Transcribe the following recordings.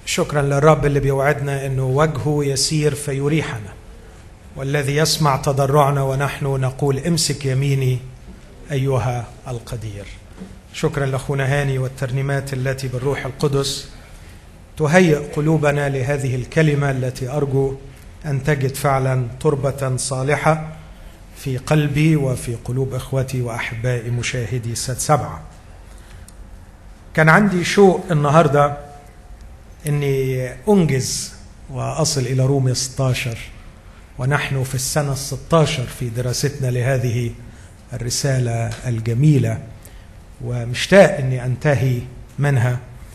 شكرا للرب اللي بيوعدنا انه وجهه يسير فيريحنا والذي يسمع تضرعنا ونحن نقول امسك يميني ايها القدير شكرا لاخونا هاني والترنيمات التي بالروح القدس تهيئ قلوبنا لهذه الكلمه التي ارجو ان تجد فعلا تربه صالحه في قلبي وفي قلوب اخوتي واحبائي مشاهدي سد سبعه كان عندي شوق النهارده اني انجز واصل الى رومية 16 ونحن في السنه ال 16 في دراستنا لهذه الرساله الجميله ومشتاق اني انتهي منها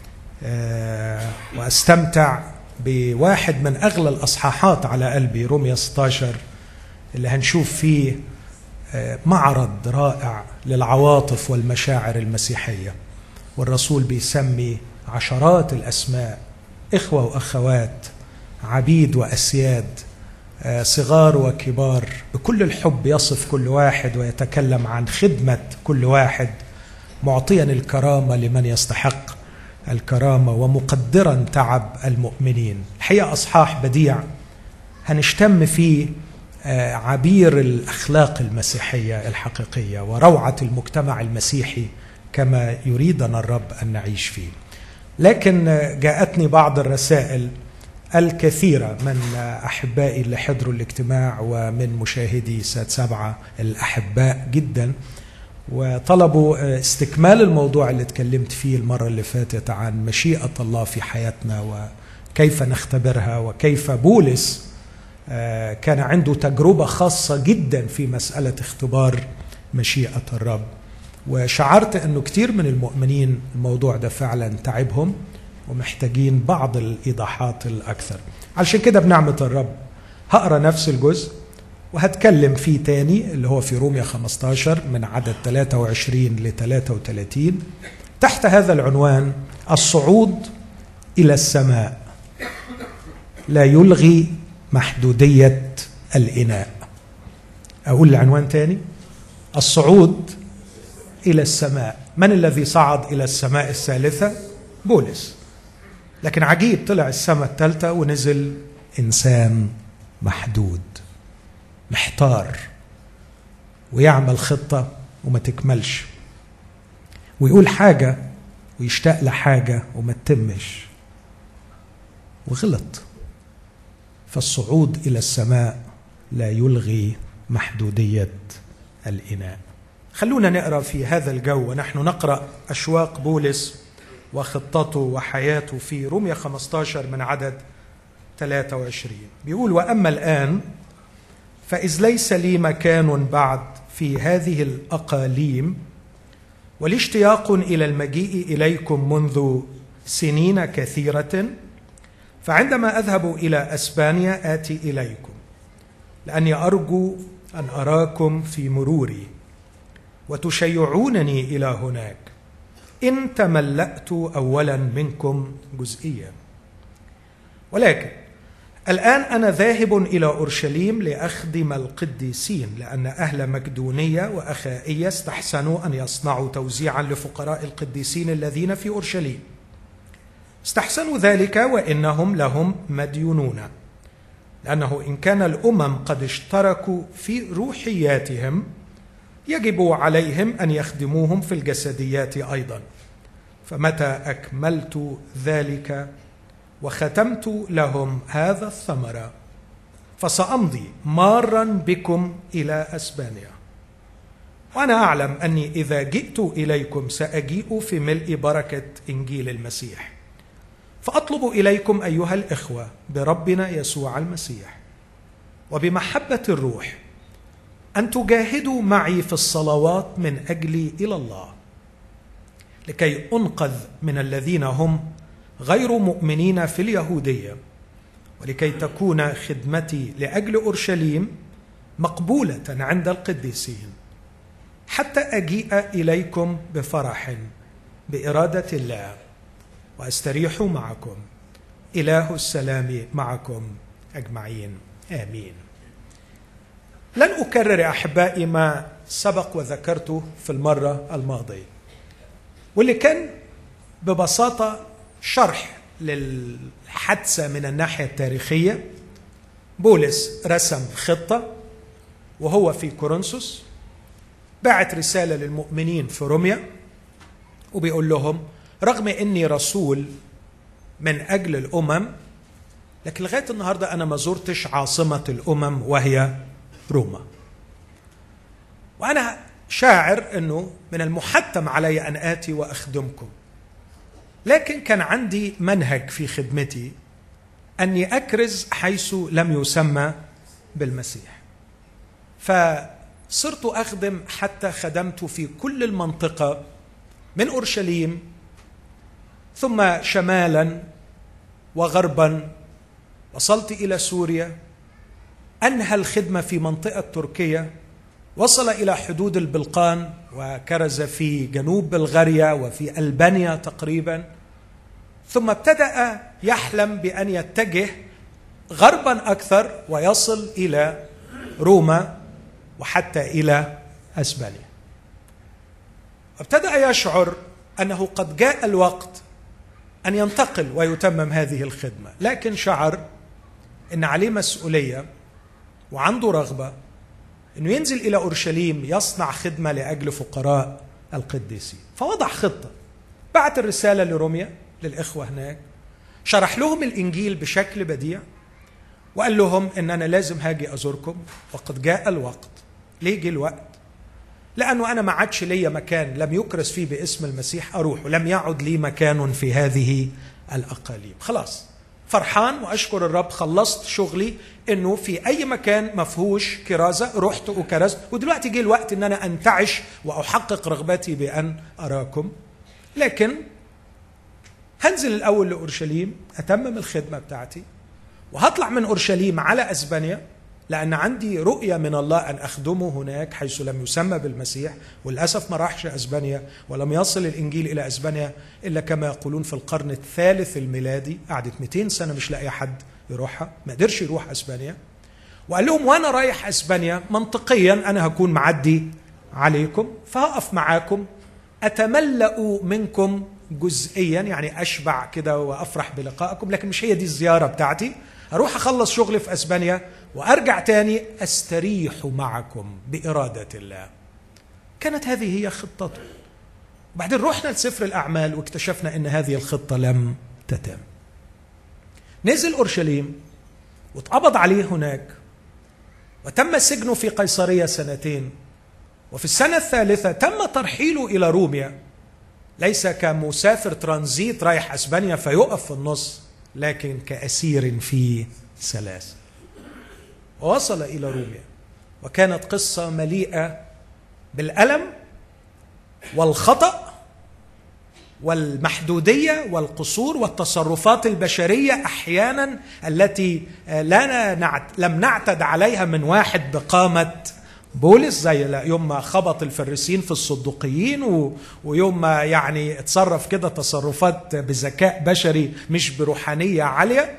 واستمتع بواحد من اغلى الاصحاحات على قلبي رومية 16 اللي هنشوف فيه معرض رائع للعواطف والمشاعر المسيحيه والرسول بيسمي عشرات الاسماء اخوه واخوات عبيد واسياد صغار وكبار بكل الحب يصف كل واحد ويتكلم عن خدمه كل واحد معطيا الكرامه لمن يستحق الكرامه ومقدرا تعب المؤمنين الحقيقه اصحاح بديع هنشتم فيه عبير الاخلاق المسيحيه الحقيقيه وروعه المجتمع المسيحي كما يريدنا الرب ان نعيش فيه لكن جاءتني بعض الرسائل الكثيرة من أحبائي اللي حضروا الاجتماع ومن مشاهدي سات سبعة الأحباء جدا وطلبوا استكمال الموضوع اللي اتكلمت فيه المرة اللي فاتت عن مشيئة الله في حياتنا وكيف نختبرها وكيف بولس كان عنده تجربة خاصة جدا في مسألة اختبار مشيئة الرب وشعرت انه كتير من المؤمنين الموضوع ده فعلا تعبهم ومحتاجين بعض الايضاحات الاكثر علشان كده بنعمه الرب هقرا نفس الجزء وهتكلم فيه تاني اللي هو في روميا 15 من عدد 23 ل 33 تحت هذا العنوان الصعود الى السماء لا يلغي محدوديه الاناء اقول العنوان تاني الصعود الى السماء من الذي صعد الى السماء الثالثه بولس لكن عجيب طلع السماء الثالثه ونزل انسان محدود محتار ويعمل خطه وما تكملش ويقول حاجه ويشتاق لحاجه وما تتمش وغلط فالصعود الى السماء لا يلغي محدوديه الاناء خلونا نقرا في هذا الجو ونحن نقرا اشواق بولس وخطته وحياته في روميا 15 من عدد 23 بيقول واما الان فاذ ليس لي مكان بعد في هذه الاقاليم ولي اشتياق الى المجيء اليكم منذ سنين كثيره فعندما اذهب الى اسبانيا اتي اليكم لاني ارجو ان اراكم في مروري وتشيعونني الى هناك ان تملأت اولا منكم جزئيا ولكن الان انا ذاهب الى اورشليم لاخدم القديسين لان اهل مقدونيه واخائيه استحسنوا ان يصنعوا توزيعا لفقراء القديسين الذين في اورشليم استحسنوا ذلك وانهم لهم مديونون لانه ان كان الامم قد اشتركوا في روحياتهم يجب عليهم ان يخدموهم في الجسديات ايضا فمتى اكملت ذلك وختمت لهم هذا الثمر فسامضي مارا بكم الى اسبانيا وانا اعلم اني اذا جئت اليكم ساجيء في ملء بركه انجيل المسيح فاطلب اليكم ايها الاخوه بربنا يسوع المسيح وبمحبه الروح ان تجاهدوا معي في الصلوات من اجلي الى الله لكي انقذ من الذين هم غير مؤمنين في اليهوديه ولكي تكون خدمتي لاجل اورشليم مقبوله عند القديسين حتى اجيء اليكم بفرح باراده الله واستريح معكم اله السلام معكم اجمعين امين لن اكرر يا احبائي ما سبق وذكرته في المره الماضيه واللي كان ببساطه شرح للحادثه من الناحيه التاريخيه بولس رسم خطه وهو في كورنثوس بعت رساله للمؤمنين في روميا وبيقول لهم رغم اني رسول من اجل الامم لكن لغايه النهارده انا ما زرتش عاصمه الامم وهي روما وانا شاعر انه من المحتم علي ان اتي واخدمكم لكن كان عندي منهج في خدمتي اني اكرز حيث لم يسمى بالمسيح فصرت اخدم حتى خدمت في كل المنطقه من اورشليم ثم شمالا وغربا وصلت الى سوريا انهى الخدمه في منطقه تركيا وصل الى حدود البلقان وكرز في جنوب بلغاريا وفي البانيا تقريبا ثم ابتدا يحلم بان يتجه غربا اكثر ويصل الى روما وحتى الى اسبانيا ابتدا يشعر انه قد جاء الوقت ان ينتقل ويتمم هذه الخدمه لكن شعر ان عليه مسؤوليه وعنده رغبه انه ينزل الى اورشليم يصنع خدمه لاجل فقراء القديسين فوضع خطه بعت الرساله لروميا للاخوه هناك شرح لهم الانجيل بشكل بديع وقال لهم ان انا لازم هاجي ازوركم وقد جاء الوقت ليه جه الوقت لانه انا ما عادش ليا مكان لم يكرس فيه باسم المسيح اروح ولم يعد لي مكان في هذه الاقاليم خلاص فرحان واشكر الرب خلصت شغلي انه في اي مكان ما فيهوش كرازه رحت وكرزت ودلوقتي جه الوقت ان انا انتعش واحقق رغبتي بان اراكم لكن هنزل الاول لاورشليم اتمم الخدمه بتاعتي وهطلع من اورشليم على اسبانيا لان عندي رؤيه من الله ان اخدمه هناك حيث لم يسمى بالمسيح وللاسف ما راحش اسبانيا ولم يصل الانجيل الى اسبانيا الا كما يقولون في القرن الثالث الميلادي قعدت 200 سنه مش لاقي حد يروحها ما قدرش يروح اسبانيا وقال لهم وانا رايح اسبانيا منطقيا انا هكون معدي عليكم فهقف معاكم اتملا منكم جزئيا يعني اشبع كده وافرح بلقائكم لكن مش هي دي الزياره بتاعتي اروح اخلص شغلي في اسبانيا وارجع تاني استريح معكم باراده الله كانت هذه هي خطته بعدين رحنا لسفر الاعمال واكتشفنا ان هذه الخطه لم تتم نزل اورشليم واتقبض عليه هناك وتم سجنه في قيصريه سنتين وفي السنه الثالثه تم ترحيله الى روميا ليس كمسافر ترانزيت رايح اسبانيا فيقف في النص لكن كاسير في سلاسل ووصل الى روميا وكانت قصه مليئه بالالم والخطا والمحدوديه والقصور والتصرفات البشريه احيانا التي لا نعت لم نعتد عليها من واحد بقامه بولس زي يوم ما خبط الفريسين في الصدوقيين ويوم ما يعني اتصرف كده تصرفات بذكاء بشري مش بروحانيه عاليه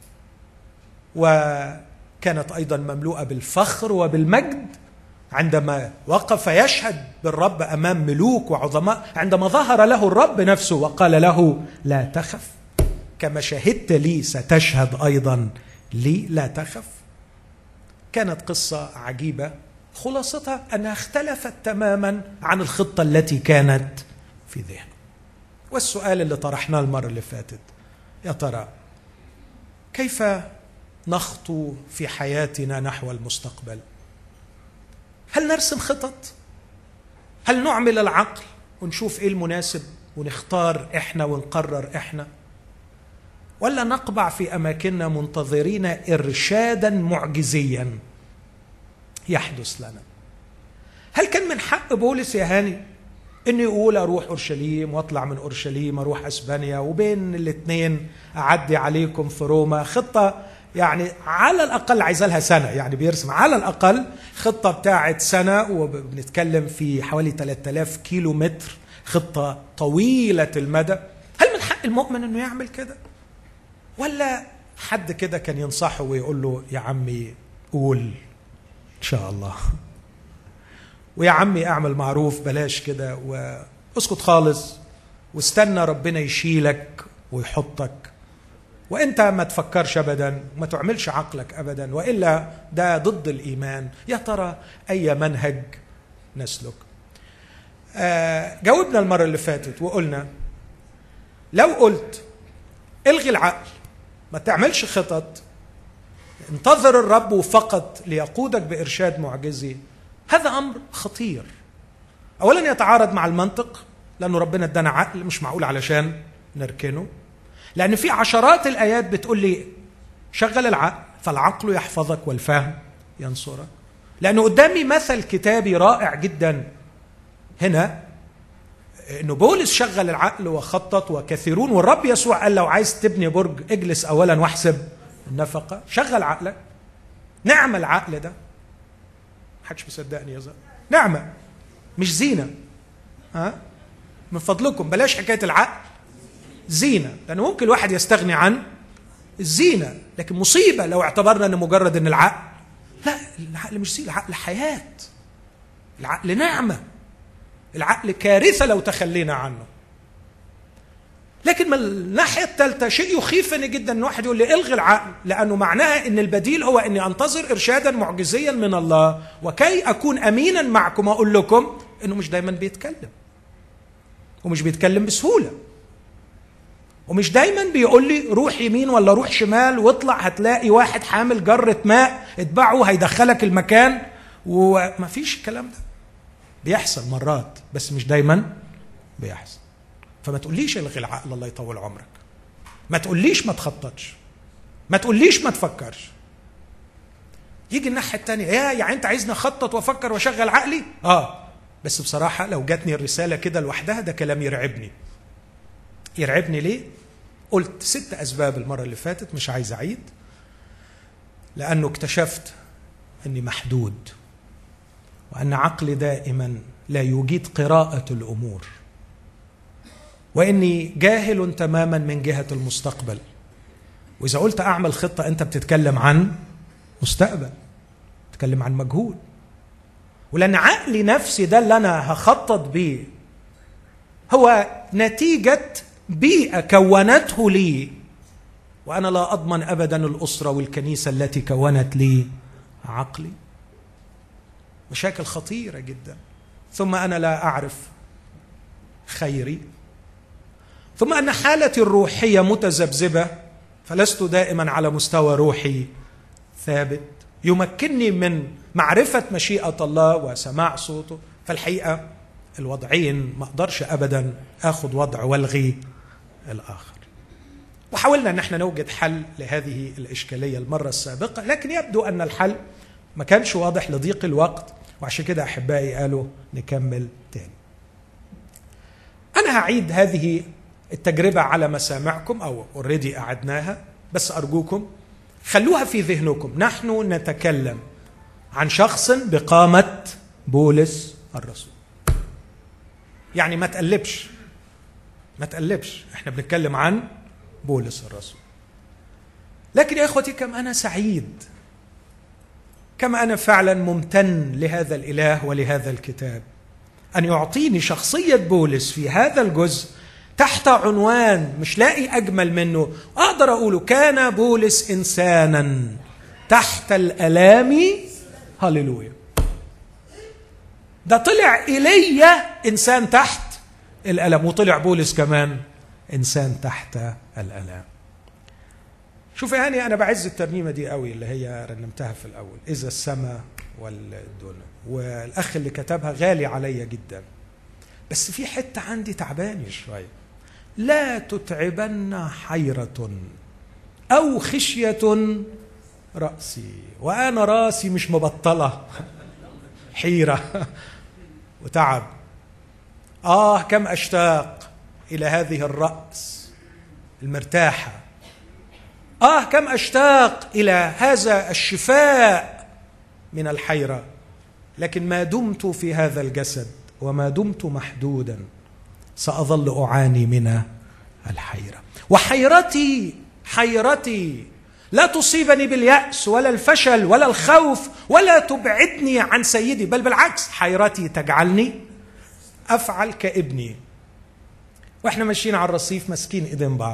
وكانت ايضا مملوءه بالفخر وبالمجد عندما وقف يشهد بالرب امام ملوك وعظماء عندما ظهر له الرب نفسه وقال له لا تخف كما شهدت لي ستشهد ايضا لي لا تخف كانت قصه عجيبه خلاصتها انها اختلفت تماما عن الخطه التي كانت في ذهنه والسؤال اللي طرحناه المره اللي فاتت يا ترى كيف نخطو في حياتنا نحو المستقبل هل نرسم خطط هل نعمل العقل ونشوف ايه المناسب ونختار احنا ونقرر احنا ولا نقبع في اماكننا منتظرين ارشادا معجزيا يحدث لنا هل كان من حق بولس يا هاني انه يقول اروح اورشليم واطلع من اورشليم اروح اسبانيا وبين الاثنين اعدي عليكم في روما خطه يعني على الاقل عايز لها سنه يعني بيرسم على الاقل خطه بتاعه سنه وبنتكلم في حوالي 3000 كيلو متر خطه طويله المدى هل من حق المؤمن انه يعمل كده ولا حد كده كان ينصحه ويقول له يا عمي قول ان شاء الله ويا عمي اعمل معروف بلاش كده واسكت خالص واستنى ربنا يشيلك ويحطك وانت ما تفكرش ابدا وما تعملش عقلك ابدا والا ده ضد الايمان يا ترى اي منهج نسلك آه جاوبنا المره اللي فاتت وقلنا لو قلت الغي العقل ما تعملش خطط انتظر الرب فقط ليقودك بارشاد معجزي هذا امر خطير اولا يتعارض مع المنطق لانه ربنا ادانا عقل مش معقول علشان نركنه لان في عشرات الايات بتقول لي شغل العقل فالعقل يحفظك والفهم ينصرك لانه قدامي مثل كتابي رائع جدا هنا انه بولس شغل العقل وخطط وكثيرون والرب يسوع قال لو عايز تبني برج اجلس اولا واحسب النفقه شغل عقلك نعمه العقل ده محدش مصدقني يا زلمه نعمه مش زينه ها من فضلكم بلاش حكايه العقل زينه لان ممكن الواحد يستغني عن الزينه لكن مصيبه لو اعتبرنا ان مجرد ان العقل لا العقل مش زينه العقل حياه العقل نعمه العقل كارثه لو تخلينا عنه لكن من الناحيه الثالثه شيء يخيفني جدا ان واحد يقول لي الغي العقل لانه معناها ان البديل هو اني انتظر ارشادا معجزيا من الله وكي اكون امينا معكم اقول لكم انه مش دايما بيتكلم ومش بيتكلم بسهوله ومش دايما بيقول لي روح يمين ولا روح شمال واطلع هتلاقي واحد حامل جرة ماء اتبعه هيدخلك المكان ومفيش الكلام ده بيحصل مرات بس مش دايما بيحصل فما تقوليش الغي العقل الله يطول عمرك ما تقوليش ما تخططش ما تقوليش ما تفكرش يجي الناحيه الثانيه يا يعني انت عايزني اخطط وافكر واشغل عقلي اه بس بصراحه لو جاتني الرساله كده لوحدها ده كلام يرعبني يرعبني ليه قلت ست اسباب المره اللي فاتت مش عايز اعيد لانه اكتشفت اني محدود وان عقلي دائما لا يجيد قراءه الامور واني جاهل تماما من جهه المستقبل واذا قلت اعمل خطه انت بتتكلم عن مستقبل بتتكلم عن مجهول ولان عقلي نفسي ده اللي انا هخطط بيه هو نتيجه بيئه كونته لي وانا لا اضمن ابدا الاسره والكنيسه التي كونت لي عقلي مشاكل خطيره جدا ثم انا لا اعرف خيري ثم ان حالتي الروحيه متذبذبه فلست دائما على مستوى روحي ثابت يمكنني من معرفه مشيئه الله وسماع صوته فالحقيقه الوضعين ما اقدرش ابدا اخذ وضع والغي الاخر وحاولنا ان احنا نوجد حل لهذه الاشكاليه المره السابقه لكن يبدو ان الحل ما كانش واضح لضيق الوقت وعشان كده احبائي قالوا نكمل تاني انا هعيد هذه التجربه على مسامعكم او اوريدي اعدناها بس ارجوكم خلوها في ذهنكم نحن نتكلم عن شخص بقامه بولس الرسول يعني ما تقلبش ما تقلبش احنا بنتكلم عن بولس الرسول لكن يا اخوتي كم انا سعيد كم انا فعلا ممتن لهذا الاله ولهذا الكتاب ان يعطيني شخصيه بولس في هذا الجزء تحت عنوان مش لاقي اجمل منه اقدر اقوله كان بولس انسانا تحت الالام هللويا ده طلع ايليا انسان تحت الالم وطلع بولس كمان انسان تحت الالام شوف يا هاني انا بعز الترنيمه دي قوي اللي هي رنمتها في الاول اذا السماء والدنيا والاخ اللي كتبها غالي عليا جدا بس في حته عندي تعباني شويه لا تتعبن حيره او خشيه راسي وانا راسي مش مبطله حيره وتعب اه كم اشتاق الى هذه الراس المرتاحه اه كم اشتاق الى هذا الشفاء من الحيره لكن ما دمت في هذا الجسد وما دمت محدودا ساظل اعاني من الحيره وحيرتي حيرتي لا تصيبني بالياس ولا الفشل ولا الخوف ولا تبعدني عن سيدي بل بالعكس حيرتي تجعلني افعل كابني واحنا ماشيين على الرصيف ماسكين ايدين بعض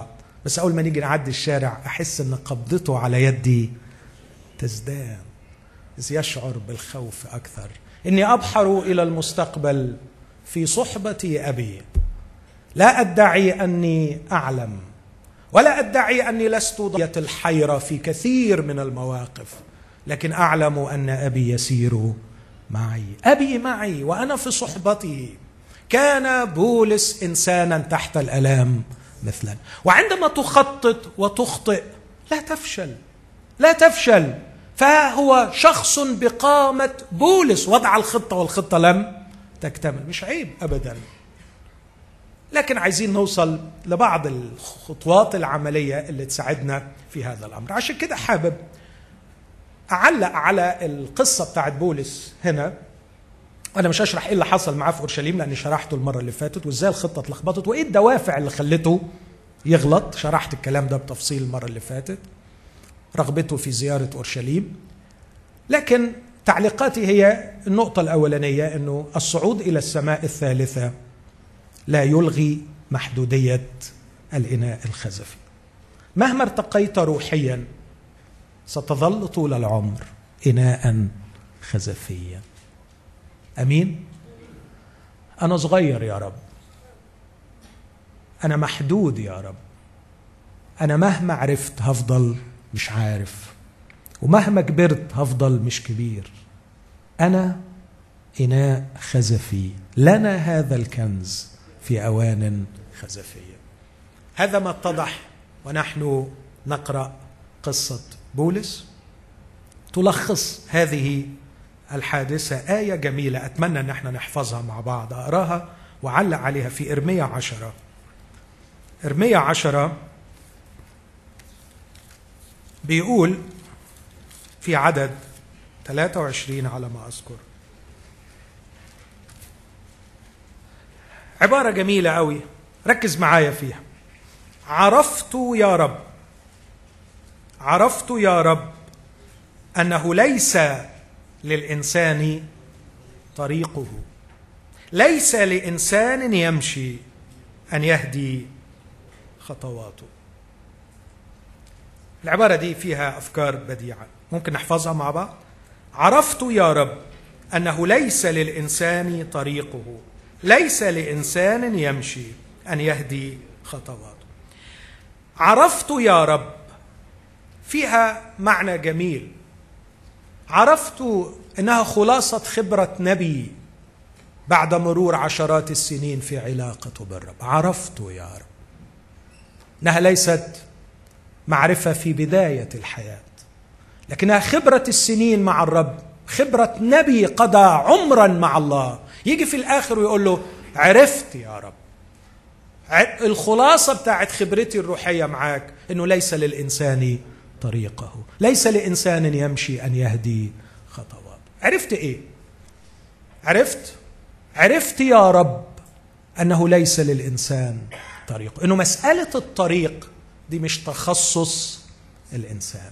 بس اول ما نيجي نعدي الشارع احس ان قبضته على يدي تزداد إذ يشعر بالخوف اكثر اني ابحر الى المستقبل في صحبه ابي لا ادعي اني اعلم ولا ادعي اني لست ضية الحيره في كثير من المواقف لكن اعلم ان ابي يسير معي ابي معي وانا في صحبته كان بولس انسانا تحت الالام مثلا وعندما تخطط وتخطئ لا تفشل لا تفشل فهو شخص بقامه بولس وضع الخطه والخطه لم تكتمل مش عيب ابدا لكن عايزين نوصل لبعض الخطوات العمليه اللي تساعدنا في هذا الامر عشان كده حابب اعلق على القصه بتاعت بولس هنا انا مش هشرح ايه اللي حصل معاه في اورشليم لاني شرحته المره اللي فاتت وازاي الخطه اتلخبطت وايه الدوافع اللي خلته يغلط شرحت الكلام ده بتفصيل المره اللي فاتت رغبته في زياره اورشليم لكن تعليقاتي هي النقطه الاولانيه انه الصعود الى السماء الثالثه لا يلغي محدوديه الاناء الخزفي مهما ارتقيت روحيا ستظل طول العمر اناء خزفيا امين انا صغير يا رب انا محدود يا رب انا مهما عرفت هفضل مش عارف ومهما كبرت هفضل مش كبير انا اناء خزفي لنا هذا الكنز في اوان خزفيه هذا ما اتضح ونحن نقرا قصه بولس تلخص هذه الحادثة آية جميلة أتمنى أن احنا نحفظها مع بعض أقراها وعلق عليها في إرمية عشرة إرمية عشرة بيقول في عدد 23 على ما أذكر عبارة جميلة أوي ركز معايا فيها عرفت يا رب عرفت يا رب أنه ليس للإنسان طريقه ليس لإنسان يمشي أن يهدي خطواته العبارة دي فيها أفكار بديعة ممكن نحفظها مع بعض عرفت يا رب أنه ليس للإنسان طريقه ليس لإنسان يمشي أن يهدي خطواته عرفت يا رب فيها معنى جميل عرفت انها خلاصه خبره نبي بعد مرور عشرات السنين في علاقته بالرب عرفت يا رب انها ليست معرفه في بدايه الحياه لكنها خبره السنين مع الرب خبره نبي قضى عمرا مع الله يجي في الاخر ويقول له عرفت يا رب الخلاصه بتاعت خبرتي الروحيه معاك انه ليس للانسان طريقه ليس لانسان يمشي ان يهدي خطوات عرفت ايه عرفت عرفت يا رب انه ليس للانسان طريق انه مساله الطريق دي مش تخصص الانسان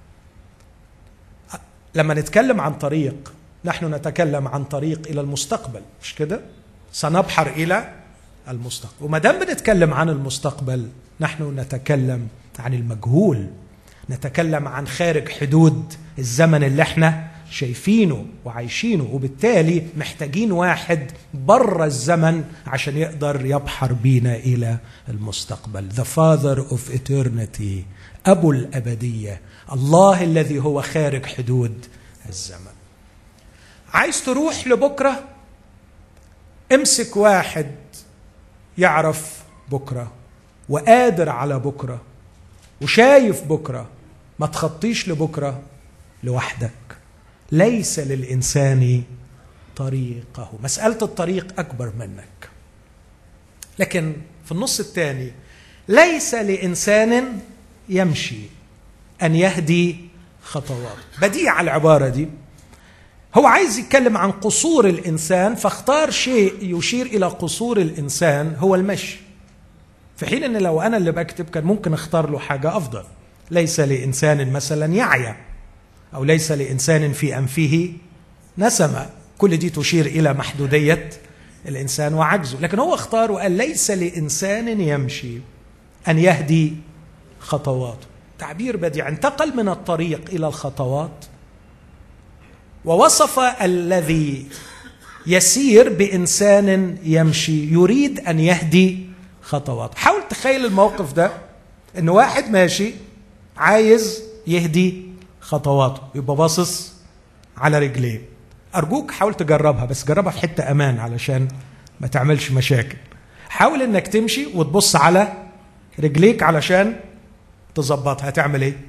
لما نتكلم عن طريق نحن نتكلم عن طريق الى المستقبل مش كده سنبحر الى المستقبل وما دام بنتكلم عن المستقبل نحن نتكلم عن المجهول نتكلم عن خارج حدود الزمن اللي احنا شايفينه وعايشينه وبالتالي محتاجين واحد بره الزمن عشان يقدر يبحر بينا الى المستقبل The Father of Eternity أبو الأبدية الله الذي هو خارج حدود الزمن عايز تروح لبكرة امسك واحد يعرف بكرة وقادر على بكرة وشايف بكرة ما تخطيش لبكرة لوحدك ليس للإنسان طريقه مسألة الطريق أكبر منك لكن في النص الثاني ليس لإنسان يمشي أن يهدي خطوات بديع العبارة دي هو عايز يتكلم عن قصور الإنسان فاختار شيء يشير إلى قصور الإنسان هو المشي في حين أن لو أنا اللي بكتب كان ممكن اختار له حاجة أفضل ليس لإنسان مثلا يعيا أو ليس لإنسان في أنفه نسمة كل دي تشير إلى محدودية الإنسان وعجزه لكن هو اختار وقال ليس لإنسان يمشي أن يهدي خطواته تعبير بديع انتقل من الطريق الى الخطوات ووصف الذي يسير بانسان يمشي يريد ان يهدي خطوات حاول تخيل الموقف ده ان واحد ماشي عايز يهدي خطواته يبقى باصص على رجليه ارجوك حاول تجربها بس جربها في حته امان علشان ما تعملش مشاكل حاول انك تمشي وتبص على رجليك علشان تظبطها هتعمل ايه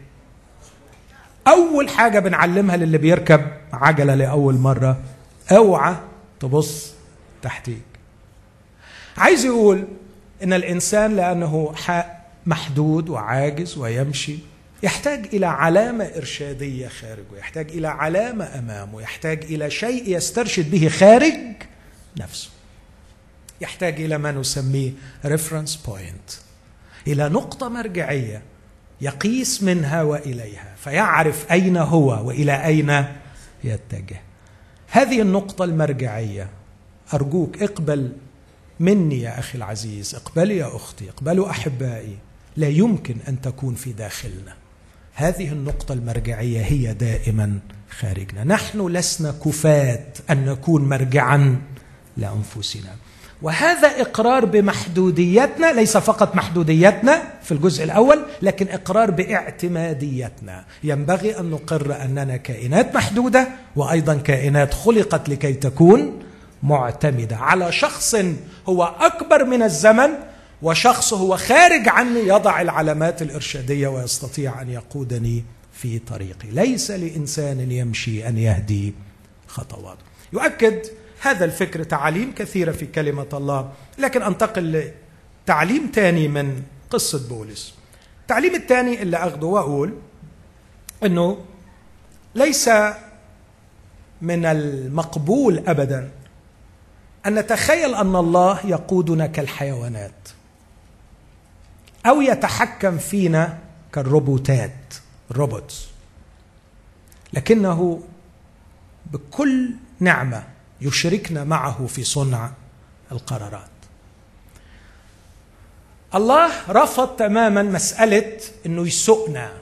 اول حاجه بنعلمها للي بيركب عجله لاول مره اوعى تبص تحتيك عايز يقول ان الانسان لانه محدود وعاجز ويمشي يحتاج الى علامه ارشاديه خارجه يحتاج الى علامه امامه يحتاج الى شيء يسترشد به خارج نفسه يحتاج الى ما نسميه ريفرنس بوينت الى نقطه مرجعيه يقيس منها واليها فيعرف اين هو والى اين يتجه هذه النقطه المرجعيه ارجوك اقبل مني يا اخي العزيز اقبلي يا اختي اقبلوا احبائي لا يمكن ان تكون في داخلنا هذه النقطه المرجعيه هي دائما خارجنا نحن لسنا كفات ان نكون مرجعا لانفسنا وهذا اقرار بمحدوديتنا ليس فقط محدوديتنا في الجزء الاول لكن اقرار باعتماديتنا ينبغي ان نقر اننا كائنات محدوده وايضا كائنات خلقت لكي تكون معتمده على شخص هو اكبر من الزمن وشخص هو خارج عني يضع العلامات الارشاديه ويستطيع ان يقودني في طريقي ليس لانسان يمشي ان يهدي خطواته يؤكد هذا الفكر تعاليم كثيرة في كلمة الله لكن أنتقل لتعليم ثاني من قصة بولس التعليم الثاني اللي أخذه وأقول أنه ليس من المقبول أبدا أن نتخيل أن الله يقودنا كالحيوانات أو يتحكم فينا كالروبوتات روبوتس لكنه بكل نعمه يشركنا معه في صنع القرارات الله رفض تماما مساله انه يسوقنا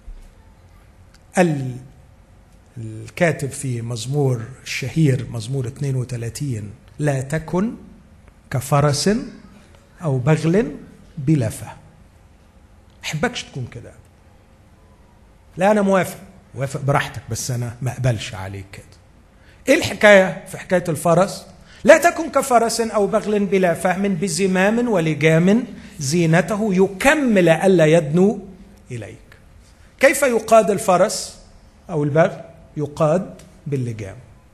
الكاتب في مزمور الشهير مزمور 32 لا تكن كفرس او بغل بلا فهم احبكش تكون كده لا انا موافق موافق براحتك بس انا ما اقبلش عليك كده ايه الحكايه في حكايه الفرس لا تكن كفرس او بغل بلا فهم بزمام ولجام زينته يكمل الا يدنو اليك كيف يقاد الفرس او البغل يقاد باللجام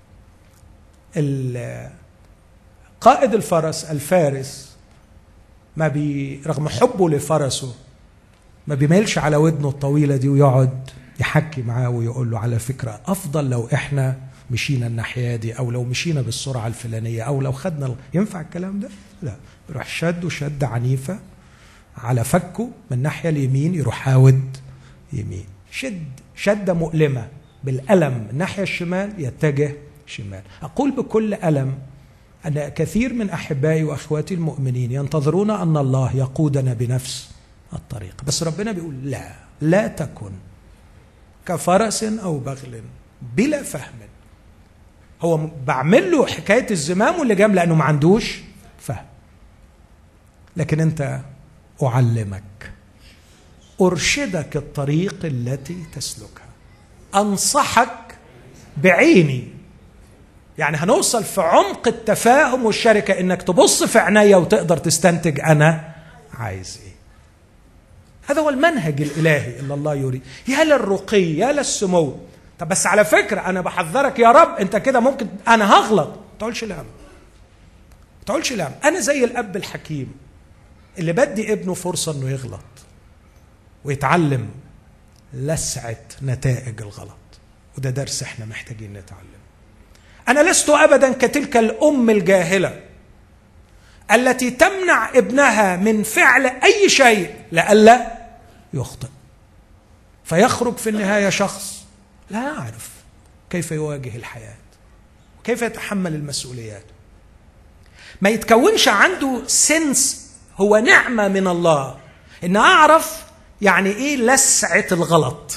قائد الفرس الفارس ما بي رغم حبه لفرسه ما بيميلش على ودنه الطويله دي ويقعد يحكي معاه ويقول له على فكره افضل لو احنا مشينا الناحيه دي او لو مشينا بالسرعه الفلانيه او لو خدنا ينفع الكلام ده؟ لا يروح شد شده عنيفه على فكه من الناحيه اليمين يروح حاود يمين شد شده مؤلمه بالالم الناحيه الشمال يتجه شمال اقول بكل الم ان كثير من احبائي واخواتي المؤمنين ينتظرون ان الله يقودنا بنفس الطريق بس ربنا بيقول لا لا تكن كفرس او بغل بلا فهم هو بعمل له حكايه الزمام واللي جام لانه ما عندوش فهم لكن انت اعلمك ارشدك الطريق التي تسلكها انصحك بعيني يعني هنوصل في عمق التفاهم والشركه انك تبص في عينيا وتقدر تستنتج انا عايز ايه هذا هو المنهج الالهي اللي الله يريد يا للرقي يا للسمو طب بس على فكرة أنا بحذرك يا رب أنت كده ممكن أنا هغلط ما تقولش لا ما تقولش لا أنا زي الأب الحكيم اللي بدي ابنه فرصة إنه يغلط ويتعلم لسعة نتائج الغلط وده درس احنا محتاجين نتعلم أنا لست أبدا كتلك الأم الجاهلة التي تمنع ابنها من فعل أي شيء لئلا يخطئ فيخرج في النهاية شخص لا يعرف كيف يواجه الحياه كيف يتحمل المسؤوليات ما يتكونش عنده سنس هو نعمه من الله ان اعرف يعني ايه لسعه الغلط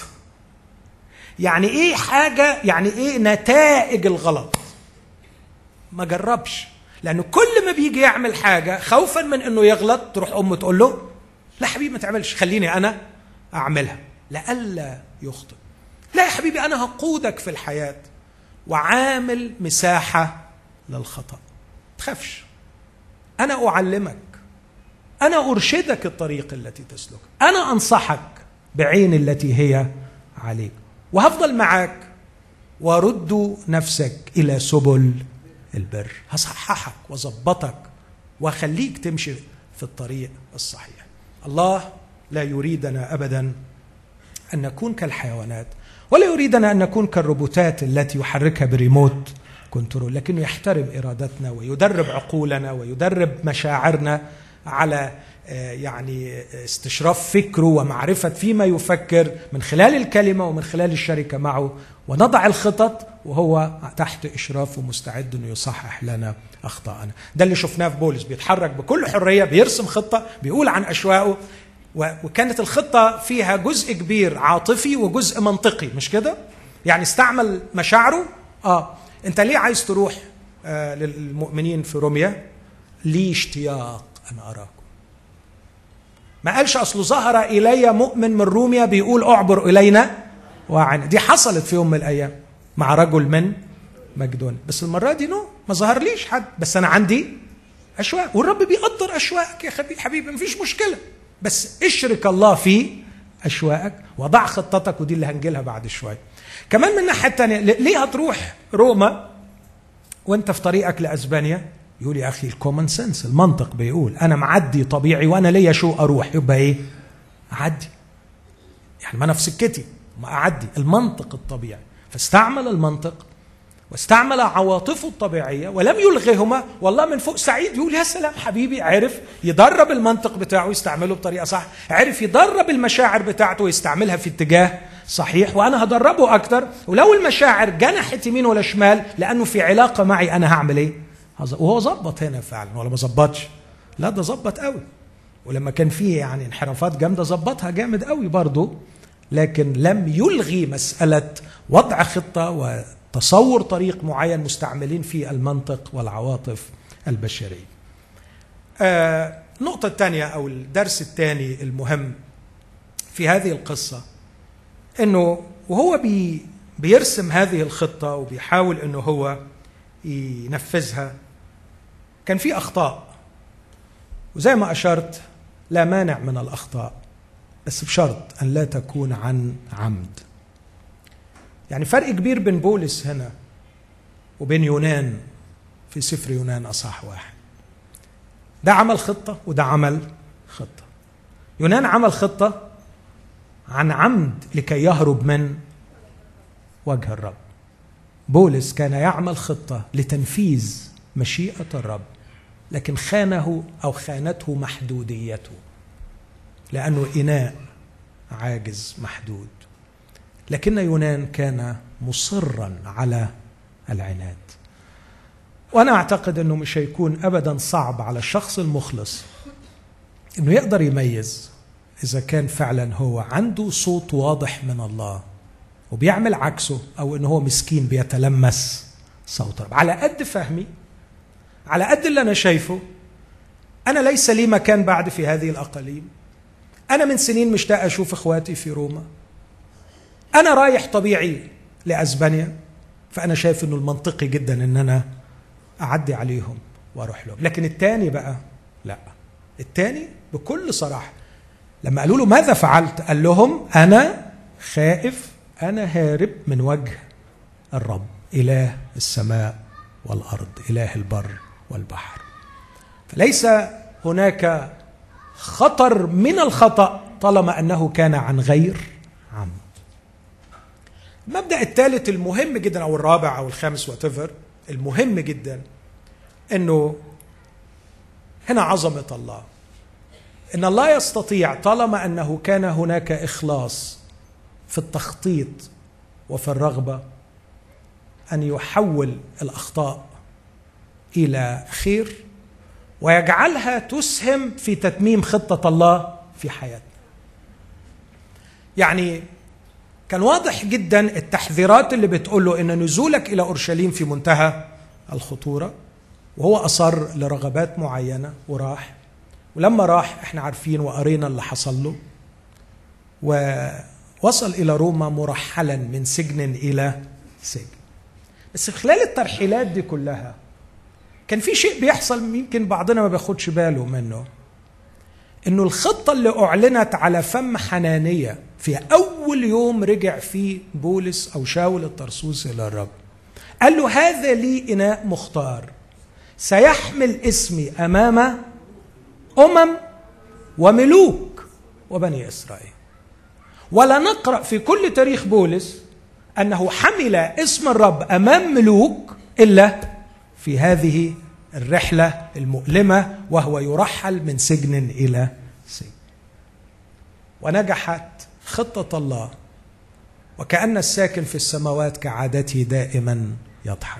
يعني ايه حاجه يعني ايه نتائج الغلط ما جربش لانه كل ما بيجي يعمل حاجه خوفا من انه يغلط تروح امه تقول له لا حبيبي ما تعملش خليني انا اعملها لئلا يخطئ لا يا حبيبي انا هقودك في الحياه وعامل مساحه للخطا تخافش انا اعلمك انا ارشدك الطريق التي تسلك انا انصحك بعين التي هي عليك وهفضل معاك ورد نفسك الى سبل البر هصححك واظبطك واخليك تمشي في الطريق الصحيح الله لا يريدنا ابدا ان نكون كالحيوانات ولا يريدنا ان نكون كالروبوتات التي يحركها بريموت كنترول لكنه يحترم ارادتنا ويدرب عقولنا ويدرب مشاعرنا على آه، يعني استشراف فكره ومعرفة فيما يفكر من خلال الكلمة ومن خلال الشركة معه ونضع الخطط وهو تحت إشرافه مستعد أنه يصحح لنا أخطاءنا ده اللي شفناه في بولس بيتحرك بكل حرية بيرسم خطة بيقول عن أشواقه وكانت الخطة فيها جزء كبير عاطفي وجزء منطقي مش كده؟ يعني استعمل مشاعره اه انت ليه عايز تروح آه للمؤمنين في روميا؟ لي اشتياق ان اراكم ما قالش اصله ظهر الي مؤمن من روميا بيقول اعبر الينا وعن دي حصلت في يوم من الايام مع رجل من مقدونيا بس المره دي نو ما ظهرليش حد بس انا عندي اشواق والرب بيقدر اشواقك يا حبيبي مفيش مشكله بس اشرك الله في اشواقك وضع خطتك ودي اللي هنجيلها بعد شويه كمان من الناحيه الثانيه ليه هتروح روما وانت في طريقك لاسبانيا يقول يا اخي الكومن سنس المنطق بيقول انا معدي طبيعي وانا ليا شو اروح يبقى ايه اعدي يعني ما انا في سكتي ما اعدي المنطق الطبيعي فاستعمل المنطق واستعمل عواطفه الطبيعية ولم يلغهما والله من فوق سعيد يقول يا سلام حبيبي عرف يدرب المنطق بتاعه يستعمله بطريقة صح عرف يدرب المشاعر بتاعته ويستعملها في اتجاه صحيح وأنا هدربه أكتر ولو المشاعر جنحت يمين ولا شمال لأنه في علاقة معي أنا هعمل إيه وهو ظبط هنا فعلا ولا ما ظبطش لا ده ظبط قوي ولما كان فيه يعني انحرافات جامده ظبطها جامد قوي برضه لكن لم يلغي مساله وضع خطه وتصور طريق معين مستعملين فيه المنطق والعواطف البشريه. آه النقطة الثانية أو الدرس الثاني المهم في هذه القصة أنه وهو بي بيرسم هذه الخطة وبيحاول أنه هو ينفذها كان في اخطاء وزي ما اشرت لا مانع من الاخطاء بس بشرط ان لا تكون عن عمد يعني فرق كبير بين بولس هنا وبين يونان في سفر يونان اصح واحد ده عمل خطه وده عمل خطه يونان عمل خطه عن عمد لكي يهرب من وجه الرب بولس كان يعمل خطه لتنفيذ مشيئه الرب لكن خانه او خانته محدوديته لانه اناء عاجز محدود لكن يونان كان مصرا على العناد وانا اعتقد انه مش هيكون ابدا صعب على الشخص المخلص انه يقدر يميز اذا كان فعلا هو عنده صوت واضح من الله وبيعمل عكسه او انه هو مسكين بيتلمس صوت رب على قد فهمي على قد اللي انا شايفه انا ليس لي مكان بعد في هذه الاقاليم انا من سنين مشتاق اشوف اخواتي في روما انا رايح طبيعي لاسبانيا فانا شايف انه المنطقي جدا ان انا اعدي عليهم واروح لهم لكن الثاني بقى لا الثاني بكل صراحه لما قالوا له ماذا فعلت قال لهم انا خائف انا هارب من وجه الرب اله السماء والارض اله البر والبحر فليس هناك خطر من الخطا طالما انه كان عن غير عمد المبدا الثالث المهم جدا او الرابع او الخامس واتيفر المهم جدا انه هنا عظمه الله ان الله يستطيع طالما انه كان هناك اخلاص في التخطيط وفي الرغبه ان يحول الاخطاء الى خير ويجعلها تسهم في تتميم خطه الله في حياتنا يعني كان واضح جدا التحذيرات اللي بتقول له ان نزولك الى اورشليم في منتهى الخطوره وهو اصر لرغبات معينه وراح ولما راح احنا عارفين وقرينا اللي حصل له ووصل الى روما مرحلا من سجن الى سجن بس خلال الترحيلات دي كلها كان في شيء بيحصل يمكن بعضنا ما بياخدش باله منه انه الخطه اللي اعلنت على فم حنانيه في اول يوم رجع فيه بولس او شاول الطرسوس الى الرب قال له هذا لي اناء مختار سيحمل اسمي امام امم وملوك وبني اسرائيل ولا نقرا في كل تاريخ بولس انه حمل اسم الرب امام ملوك الا في هذه الرحله المؤلمه وهو يرحل من سجن الى سجن ونجحت خطه الله وكان الساكن في السماوات كعادته دائما يضحك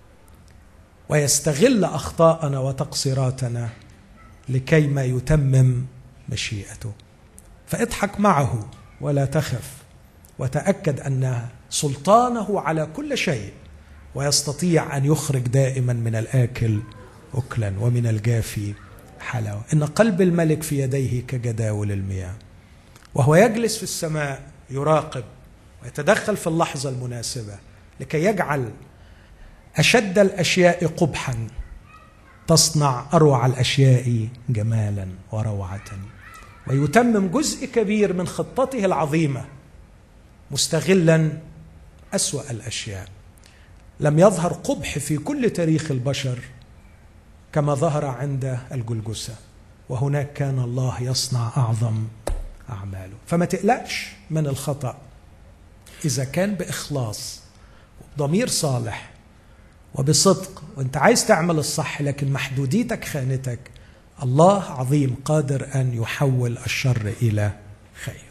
ويستغل اخطاءنا وتقصيراتنا لكي ما يتمم مشيئته فاضحك معه ولا تخف وتاكد ان سلطانه على كل شيء ويستطيع ان يخرج دائما من الاكل اكلا ومن الجافي حلاوه ان قلب الملك في يديه كجداول المياه وهو يجلس في السماء يراقب ويتدخل في اللحظه المناسبه لكي يجعل اشد الاشياء قبحا تصنع اروع الاشياء جمالا وروعه ويتمم جزء كبير من خطته العظيمه مستغلا اسوا الاشياء لم يظهر قبح في كل تاريخ البشر كما ظهر عند الجلجسه وهناك كان الله يصنع اعظم اعماله فما تقلقش من الخطا اذا كان باخلاص وبضمير صالح وبصدق وانت عايز تعمل الصح لكن محدوديتك خانتك الله عظيم قادر ان يحول الشر الى خير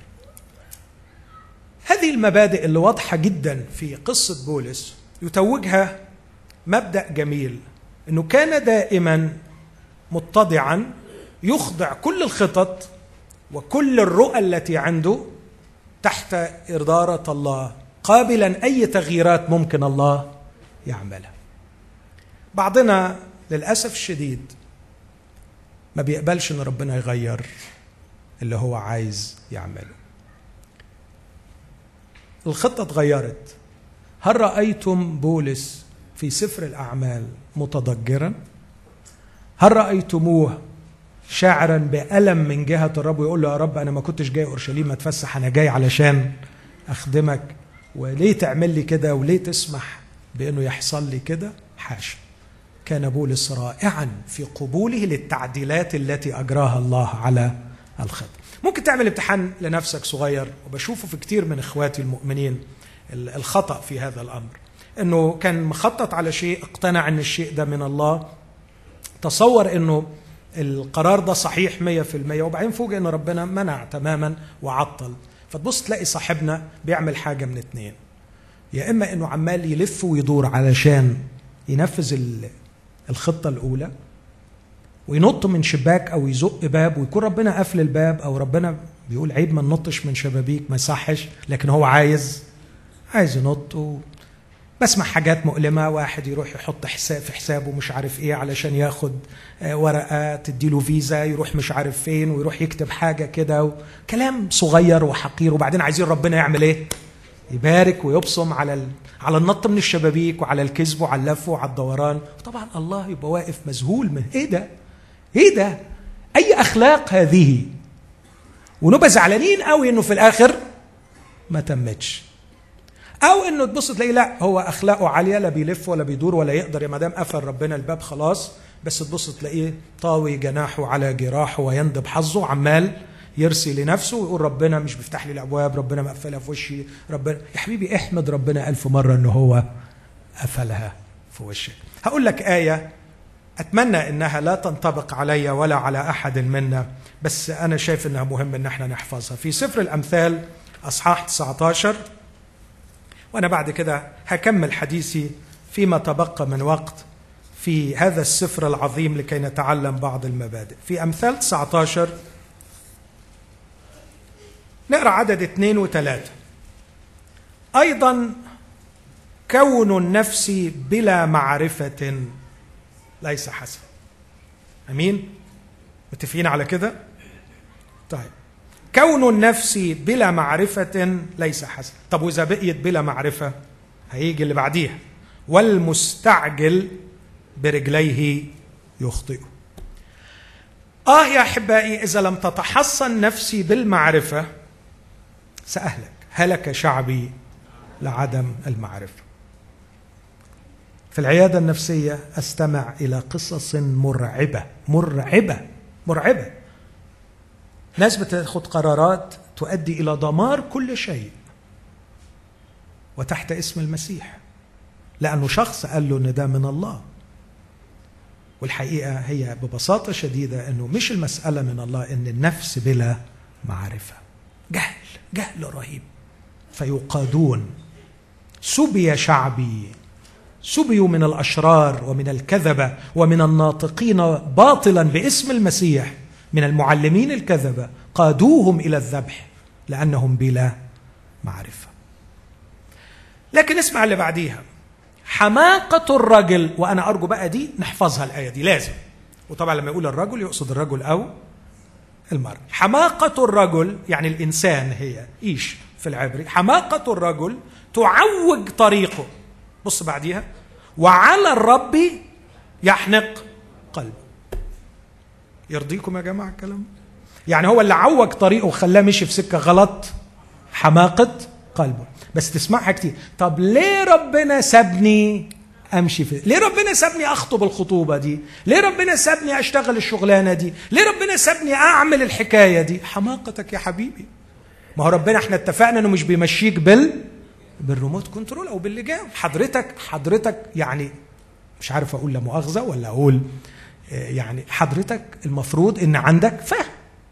هذه المبادئ اللي واضحه جدا في قصه بولس يتوجها مبدا جميل انه كان دائما متضعا يخضع كل الخطط وكل الرؤى التي عنده تحت إدارة الله قابلا أي تغييرات ممكن الله يعملها بعضنا للأسف الشديد ما بيقبلش ان ربنا يغير اللي هو عايز يعمله الخطه اتغيرت هل رايتم بولس في سفر الاعمال متضجرا هل رايتموه شاعرا بالم من جهه الرب ويقول له يا رب انا ما كنتش جاي اورشليم اتفسح انا جاي علشان اخدمك وليه تعمل لي كده وليه تسمح بانه يحصل لي كده حاشا كان بولس رائعا في قبوله للتعديلات التي اجراها الله على الخط ممكن تعمل امتحان لنفسك صغير وبشوفه في كتير من اخواتي المؤمنين الخطا في هذا الامر انه كان مخطط على شيء اقتنع ان الشيء ده من الله تصور انه القرار ده صحيح 100% وبعدين فوجئ ان ربنا منع تماما وعطل فتبص تلاقي صاحبنا بيعمل حاجه من اتنين يا اما انه عمال يلف ويدور علشان ينفذ الخطه الاولى وينط من شباك او يزق باب ويكون ربنا قافل الباب او ربنا بيقول عيب ما ننطش من شبابيك ما يصحش لكن هو عايز عايز ينط و... بسمع حاجات مؤلمة واحد يروح يحط حساب في حسابه مش عارف ايه علشان ياخد ورقة تديله فيزا يروح مش عارف فين ويروح يكتب حاجة كده كلام صغير وحقير وبعدين عايزين ربنا يعمل ايه يبارك ويبصم على ال... على النط من الشبابيك وعلى الكذب وعلى اللف وعلى الدوران طبعا الله يبقى واقف مذهول من ايه ده ايه ده اي اخلاق هذه ونبقى زعلانين قوي انه في الاخر ما تمتش او انه تبص تلاقي لا هو اخلاقه عاليه لا بيلف ولا بيدور ولا يقدر يا مدام قفل ربنا الباب خلاص بس تبص تلاقيه طاوي جناحه على جراحه ويندب حظه عمال يرسي لنفسه ويقول ربنا مش بيفتح لي الابواب ربنا مقفلها في وشي ربنا يا حبيبي احمد ربنا الف مره ان هو قفلها في وشك هقول لك ايه اتمنى انها لا تنطبق علي ولا على احد منا بس انا شايف انها مهم ان احنا نحفظها في سفر الامثال اصحاح 19 وانا بعد كده هكمل حديثي فيما تبقى من وقت في هذا السفر العظيم لكي نتعلم بعض المبادئ في امثال 19 نقرا عدد اثنين وثلاثة أيضا كون النفس بلا معرفة ليس حسن أمين متفقين على كده طيب كون النفس بلا معرفة ليس حسن طب وإذا بقيت بلا معرفة هيجي اللي بعديها والمستعجل برجليه يخطئ آه يا أحبائي إذا لم تتحصن نفسي بالمعرفة سأهلك هلك شعبي لعدم المعرفة في العيادة النفسية أستمع إلى قصص مرعبة مرعبة مرعبة ناس بتاخد قرارات تؤدي إلى دمار كل شيء وتحت اسم المسيح لأنه شخص قال له إن ده من الله والحقيقة هي ببساطة شديدة أنه مش المسألة من الله أن النفس بلا معرفة جهل جهل رهيب فيقادون سبي شعبي سبيوا من الاشرار ومن الكذبه ومن الناطقين باطلا باسم المسيح من المعلمين الكذبه قادوهم الى الذبح لانهم بلا معرفه لكن اسمع اللي بعديها حماقه الرجل وانا ارجو بقى دي نحفظها الايه دي لازم وطبعا لما يقول الرجل يقصد الرجل او المرء حماقه الرجل يعني الانسان هي ايش في العبري حماقه الرجل تعوج طريقه بص بعديها وعلى الرب يحنق قلبه يرضيكم يا جماعه الكلام يعني هو اللي عوج طريقه وخلاه مشي في سكه غلط حماقه قلبه بس تسمعها كتير طب ليه ربنا سابني امشي في ليه ربنا سابني اخطب الخطوبه دي ليه ربنا سابني اشتغل الشغلانه دي ليه ربنا سابني اعمل الحكايه دي حماقتك يا حبيبي ما هو ربنا احنا اتفقنا انه مش بيمشيك بال بالريموت كنترول او باللجام حضرتك حضرتك يعني مش عارف اقول لا مؤاخذه ولا اقول يعني حضرتك المفروض ان عندك فهم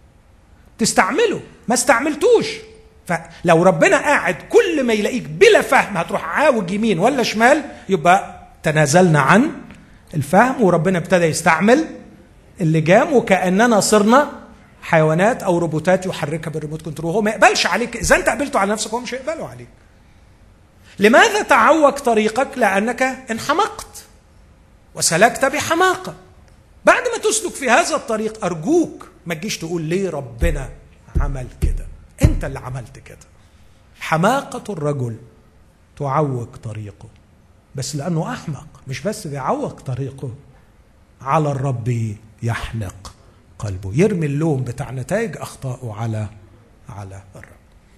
تستعمله ما استعملتوش فلو ربنا قاعد كل ما يلاقيك بلا فهم هتروح عاوج يمين ولا شمال يبقى تنازلنا عن الفهم وربنا ابتدى يستعمل اللجام وكاننا صرنا حيوانات او روبوتات يحركها بالريموت كنترول هو ما يقبلش عليك اذا انت قبلته على نفسك هو مش هيقبله عليك لماذا تعوج طريقك لانك انحمقت وسلكت بحماقه بعد ما تسلك في هذا الطريق ارجوك ما تجيش تقول ليه ربنا عمل كده انت اللي عملت كده حماقه الرجل تعوج طريقه بس لانه احمق مش بس بيعوج طريقه على الرب يحنق قلبه يرمي اللوم بتاع نتائج اخطائه على على الرب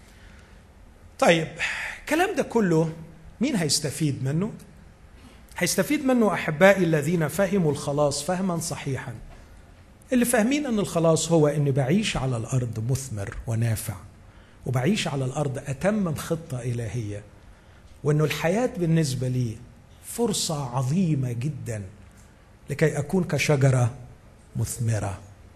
طيب الكلام ده كله مين هيستفيد منه هيستفيد منه احبائي الذين فهموا الخلاص فهما صحيحا اللي فاهمين ان الخلاص هو اني بعيش على الارض مثمر ونافع وبعيش على الارض اتمم خطه الهيه وانه الحياه بالنسبه لي فرصه عظيمه جدا لكي اكون كشجره مثمره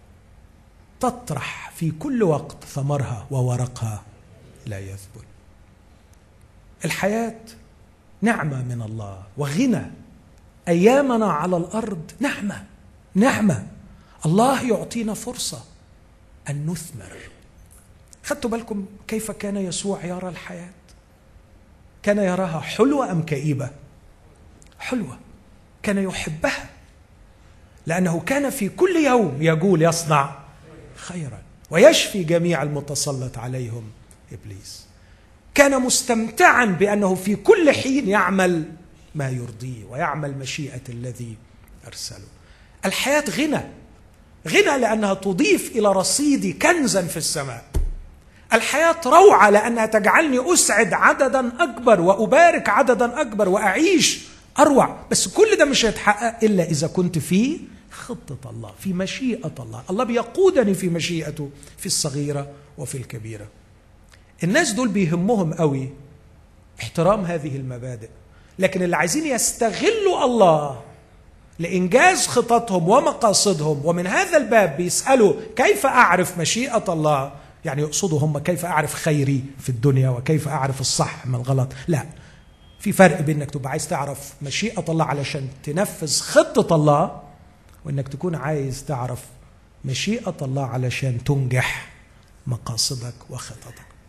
تطرح في كل وقت ثمرها وورقها لا يثبت الحياه نعمه من الله وغنى ايامنا على الارض نعمه نعمه الله يعطينا فرصه ان نثمر خدتوا بالكم كيف كان يسوع يرى الحياه كان يراها حلوه ام كئيبه حلوه كان يحبها لانه كان في كل يوم يقول يصنع خيرا ويشفي جميع المتسلط عليهم ابليس كان مستمتعا بانه في كل حين يعمل ما يرضيه ويعمل مشيئه الذي ارسله الحياه غنى غنى لانها تضيف الى رصيدي كنزا في السماء الحياه روعه لانها تجعلني اسعد عددا اكبر وابارك عددا اكبر واعيش اروع بس كل ده مش هيتحقق الا اذا كنت في خطه الله في مشيئه الله الله بيقودني في مشيئته في الصغيره وفي الكبيره الناس دول بيهمهم قوي احترام هذه المبادئ لكن اللي عايزين يستغلوا الله لانجاز خططهم ومقاصدهم ومن هذا الباب بيسالوا كيف اعرف مشيئه الله يعني يقصدوا هم كيف اعرف خيري في الدنيا وكيف اعرف الصح من الغلط لا في فرق بين انك تبقى عايز تعرف مشيئه الله علشان تنفذ خطه الله وانك تكون عايز تعرف مشيئه الله علشان تنجح مقاصدك وخططك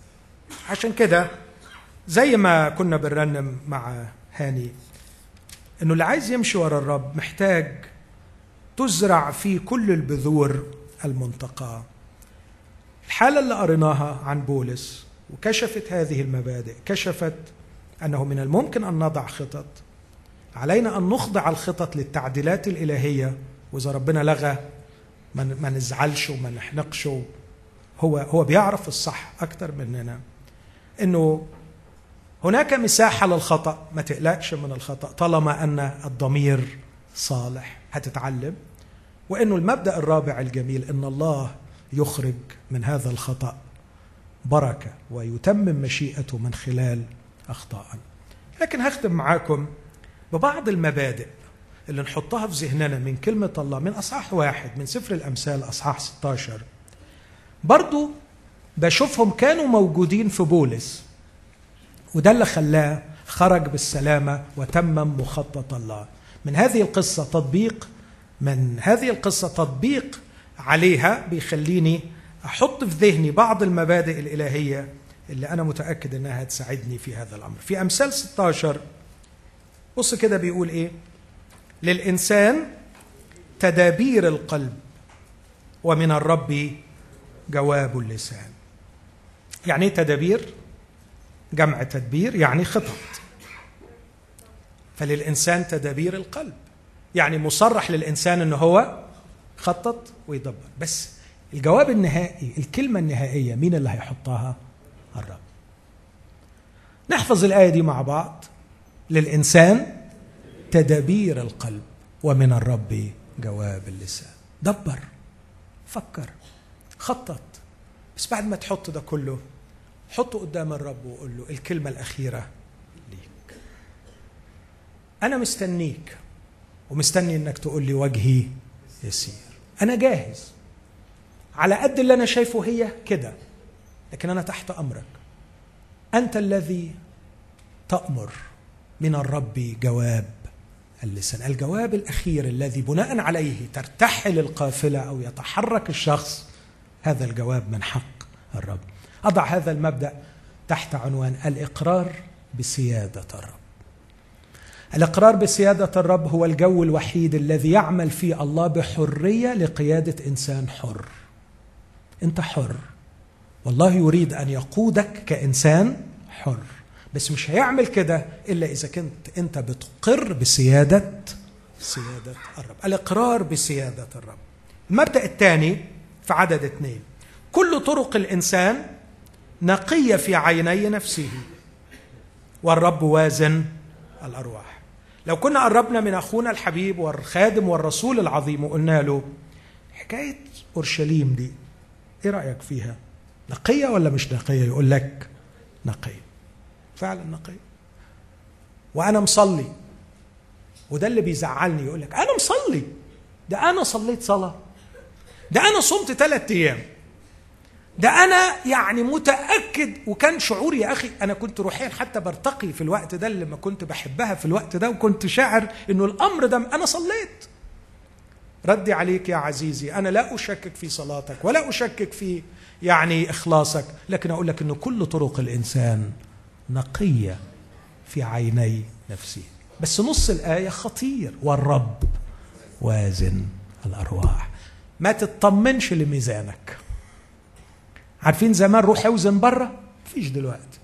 عشان كده زي ما كنا بنرنم مع هاني انه اللي عايز يمشي ورا الرب محتاج تزرع في كل البذور المنتقاه الحاله اللي قريناها عن بولس وكشفت هذه المبادئ كشفت انه من الممكن ان نضع خطط علينا ان نخضع الخطط للتعديلات الالهيه واذا ربنا لغى ما نزعلش وما نحنقش هو هو بيعرف الصح اكتر مننا انه هناك مساحه للخطا ما تقلقش من الخطا طالما ان الضمير صالح هتتعلم وانه المبدا الرابع الجميل ان الله يخرج من هذا الخطا بركه ويتمم مشيئته من خلال اخطاء لكن هختم معاكم ببعض المبادئ اللي نحطها في ذهننا من كلمة الله من أصحاح واحد من سفر الأمثال أصحاح 16 برضو بشوفهم كانوا موجودين في بولس وده اللي خلاه خرج بالسلامة وتمم مخطط الله من هذه القصة تطبيق من هذه القصة تطبيق عليها بيخليني أحط في ذهني بعض المبادئ الإلهية اللي أنا متأكد أنها تساعدني في هذا الأمر في أمثال 16 بص كده بيقول إيه للإنسان تدابير القلب ومن الرب جواب اللسان يعني ايه تدابير جمع تدبير يعني خطط فللإنسان تدابير القلب يعني مصرح للإنسان أنه هو خطط ويدبر بس الجواب النهائي الكلمة النهائية مين اللي هيحطها الرب نحفظ الآية دي مع بعض للإنسان تدابير القلب ومن الرب جواب اللسان دبر فكر خطط بس بعد ما تحط ده كله حطه قدام الرب وقول له الكلمة الأخيرة ليك أنا مستنيك ومستني إنك تقول لي وجهي يسير أنا جاهز على قد اللي أنا شايفه هي كده لكن أنا تحت أمرك أنت الذي تأمر من الرب جواب اللسان الجواب الأخير الذي بناء عليه ترتحل القافلة أو يتحرك الشخص هذا الجواب من حق الرب أضع هذا المبدأ تحت عنوان الإقرار بسيادة الرب الإقرار بسيادة الرب هو الجو الوحيد الذي يعمل فيه الله بحرية لقيادة إنسان حر أنت حر والله يريد أن يقودك كإنسان حر بس مش هيعمل كده الا اذا كنت انت بتقر بسياده سياده الرب الاقرار بسياده الرب المبدا الثاني في عدد اثنين كل طرق الانسان نقيه في عيني نفسه والرب وازن الارواح لو كنا قربنا من اخونا الحبيب والخادم والرسول العظيم وقلنا له حكايه اورشليم دي ايه رايك فيها نقيه ولا مش نقيه يقول لك نقيه فعلا نقي وانا مصلي وده اللي بيزعلني يقول لك انا مصلي ده انا صليت صلاه ده انا صمت ثلاث ايام ده انا يعني متاكد وكان شعوري يا اخي انا كنت روحيا حتى برتقي في الوقت ده اللي ما كنت بحبها في الوقت ده وكنت شاعر انه الامر ده انا صليت ردي عليك يا عزيزي انا لا اشكك في صلاتك ولا اشكك في يعني اخلاصك لكن اقول لك انه كل طرق الانسان نقيه في عيني نفسه بس نص الايه خطير والرب وازن الارواح ما تطمنش لميزانك عارفين زمان روح اوزن بره مفيش دلوقتي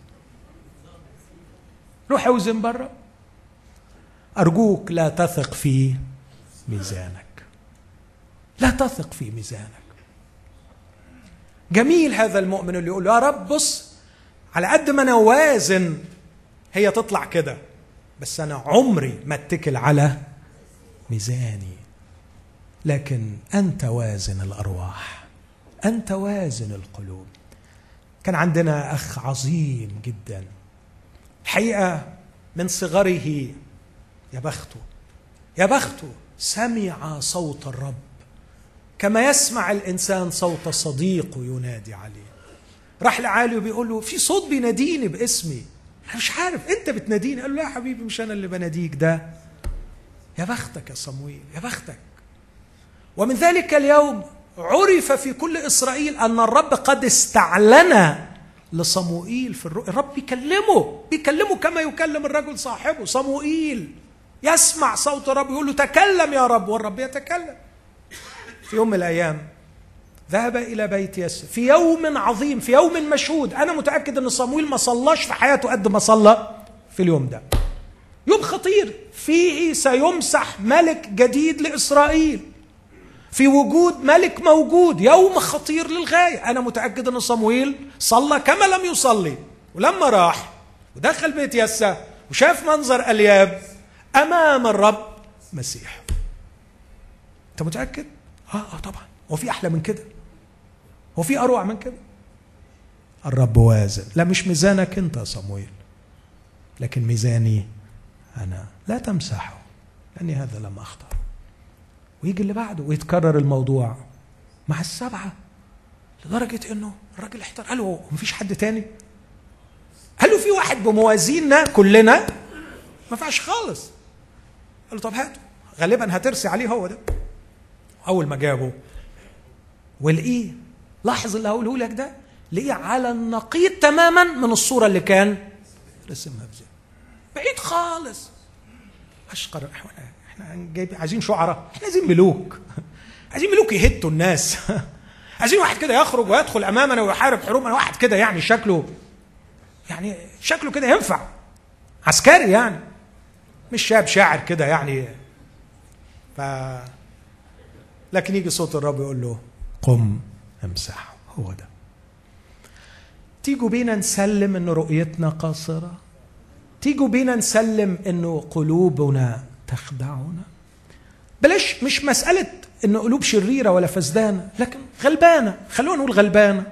روح اوزن بره ارجوك لا تثق في ميزانك لا تثق في ميزانك جميل هذا المؤمن اللي يقول يا رب بص على قد ما انا وازن هي تطلع كده بس انا عمري ما اتكل على ميزاني لكن انت وازن الارواح انت وازن القلوب كان عندنا اخ عظيم جدا الحقيقه من صغره يا بخته يا بخته سمع صوت الرب كما يسمع الانسان صوت صديقه ينادي عليه راح لعالي وبيقول له في صوت بيناديني باسمي انا مش عارف انت بتناديني قال له لا يا حبيبي مش انا اللي بناديك ده يا بختك يا صمويل يا بختك ومن ذلك اليوم عرف في كل اسرائيل ان الرب قد استعلن لصموئيل في الرؤيا الرب بيكلمه بيكلمه كما يكلم الرجل صاحبه صموئيل يسمع صوت الرب يقول له تكلم يا رب والرب يتكلم في يوم من الايام ذهب الى بيت يس في يوم عظيم في يوم مشهود انا متاكد ان صمويل ما صلاش في حياته قد ما صلى في اليوم ده يوم خطير فيه سيمسح ملك جديد لاسرائيل في وجود ملك موجود يوم خطير للغايه انا متاكد ان صمويل صلى كما لم يصلي ولما راح ودخل بيت يسا وشاف منظر الياب امام الرب مسيح انت متاكد اه اه طبعا هو في احلى من كده هو في اروع من كده الرب وازن لا مش ميزانك انت يا صمويل لكن ميزاني انا لا تمسحه لاني هذا لم اخطأ ويجي اللي بعده ويتكرر الموضوع مع السبعه لدرجه انه الراجل احتار قال له مفيش حد تاني قال له في واحد بموازيننا كلنا ما ينفعش خالص قال له طب هاته غالبا هترسي عليه هو ده اول ما جابه ولقيه لاحظ اللي هقوله لك ده لقيه على النقيض تماما من الصوره اللي كان رسمها بزي بعيد خالص اشقر احنا جايبين عايزين شعراء احنا عايزين ملوك عايزين ملوك يهتوا الناس عايزين واحد كده يخرج ويدخل امامنا ويحارب حروبنا واحد كده يعني شكله يعني شكله كده ينفع عسكري يعني مش شاب شاعر كده يعني ف لكن يجي صوت الرب يقول له قم امسحه هو ده تيجوا بينا نسلم ان رؤيتنا قاصره تيجوا بينا نسلم انه قلوبنا تخدعنا بلاش مش مساله ان قلوب شريره ولا فسدانه لكن غلبانه خلونا نقول غلبانه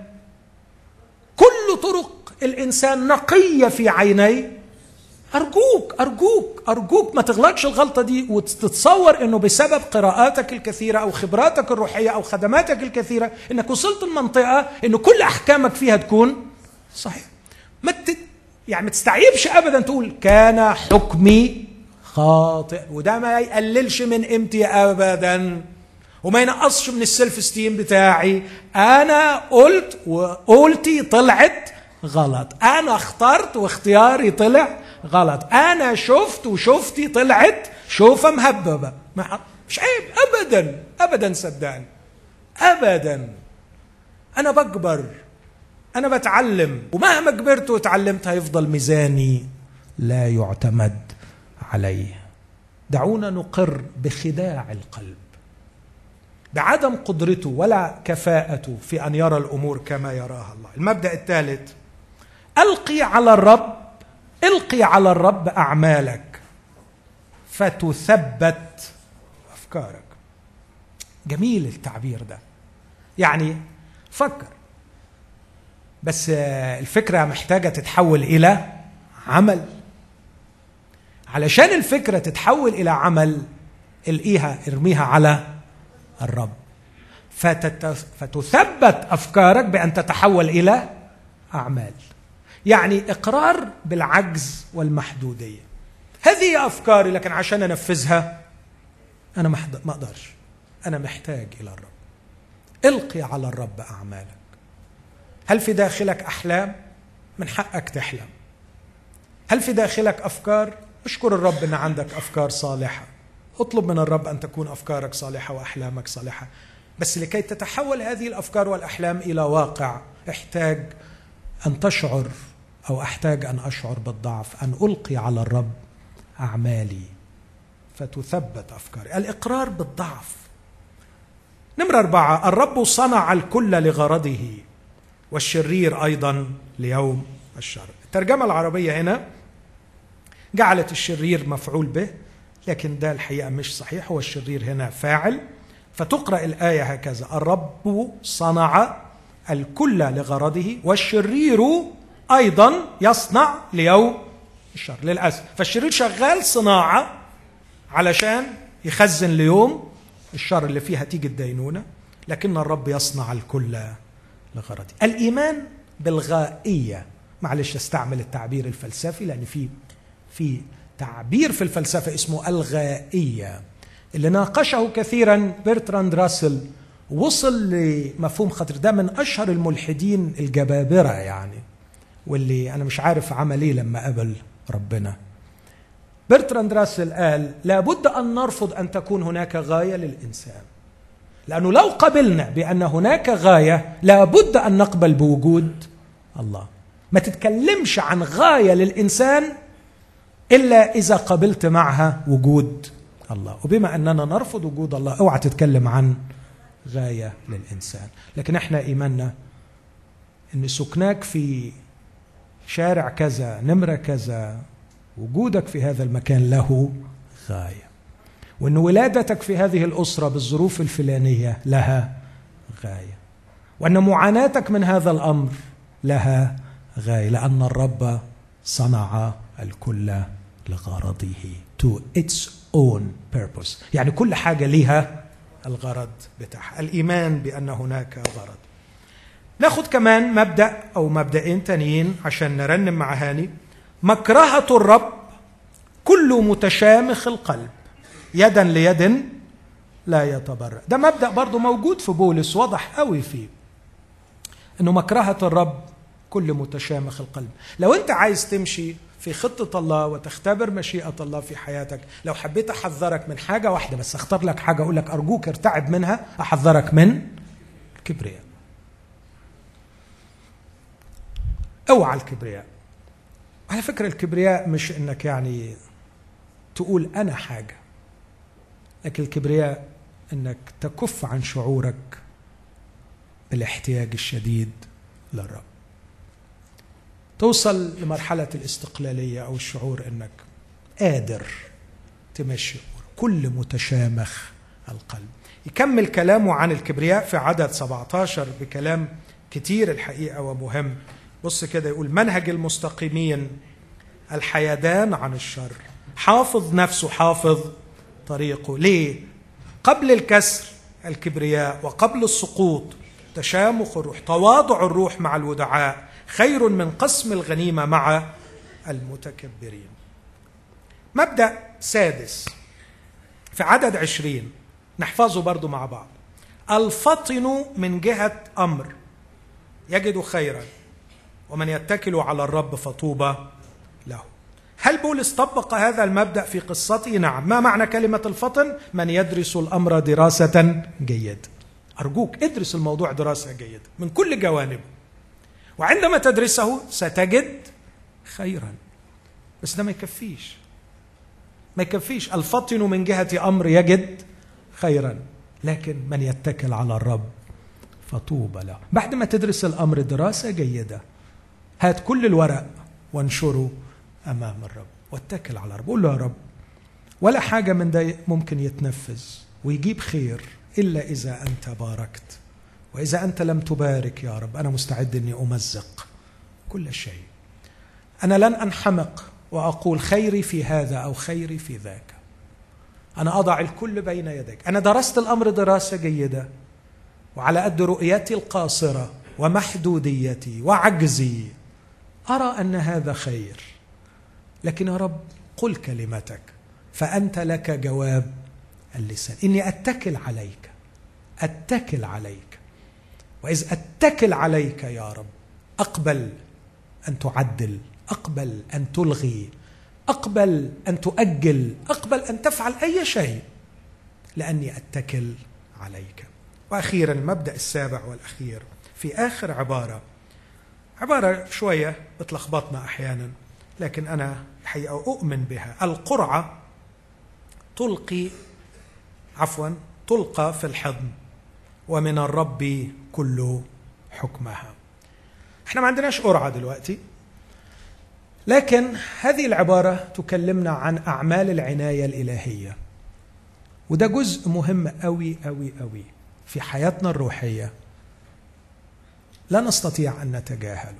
كل طرق الانسان نقيه في عيني أرجوك أرجوك أرجوك ما تغلطش الغلطة دي وتتصور أنه بسبب قراءاتك الكثيرة أو خبراتك الروحية أو خدماتك الكثيرة أنك وصلت المنطقة أنه كل أحكامك فيها تكون صحيح ما تت... يعني ما تستعيبش أبدا تقول كان حكمي خاطئ وده ما يقللش من قيمتي أبدا وما ينقصش من السيلف ستيم بتاعي أنا قلت وقولتي طلعت غلط أنا اخترت واختياري طلع غلط انا شفت وشفتي طلعت شوفه مهببه مش عيب ابدا ابدا صدقني ابدا انا بكبر انا بتعلم ومهما كبرت وتعلمت هيفضل ميزاني لا يعتمد عليه دعونا نقر بخداع القلب بعدم قدرته ولا كفاءته في ان يرى الامور كما يراها الله المبدا الثالث القي على الرب القي على الرب اعمالك فتثبت افكارك جميل التعبير ده يعني فكر بس الفكره محتاجه تتحول الى عمل علشان الفكره تتحول الى عمل القيها ارميها على الرب فتثبت افكارك بان تتحول الى اعمال يعني اقرار بالعجز والمحدوديه هذه افكاري لكن عشان انفذها انا ما اقدرش انا محتاج الى الرب القي على الرب اعمالك هل في داخلك احلام من حقك تحلم هل في داخلك افكار اشكر الرب ان عندك افكار صالحه اطلب من الرب ان تكون افكارك صالحه واحلامك صالحه بس لكي تتحول هذه الافكار والاحلام الى واقع احتاج ان تشعر او احتاج ان اشعر بالضعف ان القي على الرب اعمالي فتثبت افكاري الاقرار بالضعف نمرة أربعة الرب صنع الكل لغرضه والشرير أيضا ليوم الشر الترجمة العربية هنا جعلت الشرير مفعول به لكن ده الحقيقة مش صحيح هو الشرير هنا فاعل فتقرأ الآية هكذا الرب صنع الكل لغرضه والشرير ايضا يصنع ليوم الشر للاسف فالشرير شغال صناعه علشان يخزن ليوم الشر اللي فيها تيجي الدينونه لكن الرب يصنع الكل لغرضه الايمان بالغائيه معلش استعمل التعبير الفلسفي لان في في تعبير في الفلسفه اسمه الغائيه اللي ناقشه كثيرا برتراند راسل وصل لمفهوم خطير ده من اشهر الملحدين الجبابره يعني واللي انا مش عارف عمل ايه لما قابل ربنا برتراند راسل قال لابد ان نرفض ان تكون هناك غايه للانسان لانه لو قبلنا بان هناك غايه لابد ان نقبل بوجود الله ما تتكلمش عن غايه للانسان الا اذا قبلت معها وجود الله وبما اننا نرفض وجود الله اوعى تتكلم عن غايه للانسان لكن احنا ايماننا ان سكناك في شارع كذا نمره كذا وجودك في هذا المكان له غايه وان ولادتك في هذه الاسره بالظروف الفلانيه لها غايه وان معاناتك من هذا الامر لها غايه لان الرب صنع الكل لغرضه to its own purpose يعني كل حاجه لها الغرض بتاعها الايمان بان هناك غرض ناخد كمان مبدا او مبدئين تانيين عشان نرنم مع هاني مكرهه الرب كل متشامخ القلب يدا ليد لا يتبرأ ده مبدأ برضو موجود في بولس واضح قوي فيه انه مكرهة الرب كل متشامخ القلب لو انت عايز تمشي في خطة الله وتختبر مشيئة الله في حياتك لو حبيت أحذرك من حاجة واحدة بس أختار لك حاجة أقول لك أرجوك ارتعب منها أحذرك من الكبرياء اوعى الكبرياء على فكرة الكبرياء مش انك يعني تقول انا حاجة لكن الكبرياء انك تكف عن شعورك بالاحتياج الشديد للرب توصل لمرحلة الاستقلالية أو الشعور أنك قادر تمشي كل متشامخ القلب يكمل كلامه عن الكبرياء في عدد 17 بكلام كتير الحقيقة ومهم بص كده يقول منهج المستقيمين الحيدان عن الشر حافظ نفسه حافظ طريقه ليه قبل الكسر الكبرياء وقبل السقوط تشامخ الروح تواضع الروح مع الودعاء خير من قسم الغنيمة مع المتكبرين مبدأ سادس في عدد عشرين نحفظه برضو مع بعض الفطن من جهة أمر يجد خيرا ومن يتكل على الرب فطوبى له هل بولس طبق هذا المبدا في قصته نعم ما معنى كلمه الفطن من يدرس الامر دراسه جيد ارجوك ادرس الموضوع دراسه جيده من كل جوانبه وعندما تدرسه ستجد خيرا بس ده ما يكفيش ما يكفيش الفطن من جهه امر يجد خيرا لكن من يتكل على الرب فطوبى له بعد ما تدرس الامر دراسه جيده هات كل الورق وانشره امام الرب واتكل على الرب قول له يا رب ولا حاجه من ده ممكن يتنفذ ويجيب خير الا اذا انت باركت واذا انت لم تبارك يا رب انا مستعد اني امزق كل شيء انا لن انحمق واقول خيري في هذا او خيري في ذاك انا اضع الكل بين يديك انا درست الامر دراسه جيده وعلى قد رؤيتي القاصره ومحدوديتي وعجزي ارى ان هذا خير لكن يا رب قل كلمتك فانت لك جواب اللسان اني اتكل عليك اتكل عليك واذ اتكل عليك يا رب اقبل ان تعدل اقبل ان تلغي اقبل ان تؤجل اقبل ان تفعل اي شيء لاني اتكل عليك واخيرا المبدا السابع والاخير في اخر عباره عباره شويه بتلخبطنا احيانا لكن انا الحقيقه اؤمن بها القرعه تلقي عفوا تلقى في الحضن ومن الرب كل حكمها احنا ما عندناش قرعه دلوقتي لكن هذه العباره تكلمنا عن اعمال العنايه الالهيه وده جزء مهم قوي قوي قوي في حياتنا الروحيه لا نستطيع ان نتجاهله